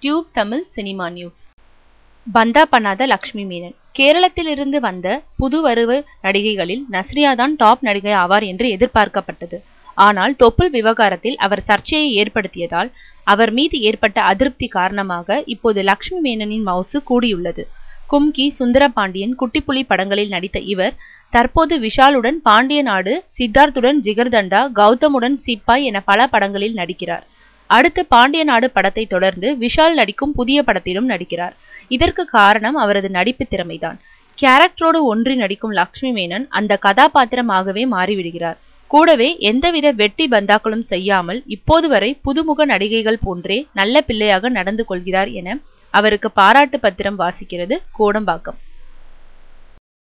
tube Tamil cinema news பந்தா பண்ணாத லக்ஷ்மி மேனன் கேரளத்திலிருந்து வந்த புது வருவ நடிகைகளில் நஸ்ரியா தான் டாப் நடிகை ஆவார் என்று எதிர்பார்க்கப்பட்டது ஆனால் தொப்புள் விவகாரத்தில் அவர் சர்ச்சையை ஏற்படுத்தியதால் அவர் மீது ஏற்பட்ட அதிருப்தி காரணமாக இப்போது லக்ஷ்மி மேனனின் மவுசு கூடியுள்ளது கும்கி சுந்தரபாண்டியன் குட்டிப்புலி படங்களில் நடித்த இவர் தற்போது விஷாலுடன் பாண்டிய நாடு சித்தார்த்துடன் ஜிகர்தண்டா கௌதமுடன் சிப்பாய் என பல படங்களில் நடிக்கிறார் அடுத்து பாண்டிய நாடு படத்தை தொடர்ந்து விஷால் நடிக்கும் புதிய படத்திலும் நடிக்கிறார் இதற்கு காரணம் அவரது நடிப்பு திறமைதான் கேரக்டரோடு ஒன்றி நடிக்கும் லக்ஷ்மி மேனன் அந்த கதாபாத்திரமாகவே மாறிவிடுகிறார் கூடவே எந்தவித வெட்டி பந்தாக்களும் செய்யாமல் இப்போது வரை புதுமுக நடிகைகள் போன்றே நல்ல பிள்ளையாக நடந்து கொள்கிறார் என அவருக்கு பாராட்டு பத்திரம் வாசிக்கிறது கோடம்பாக்கம்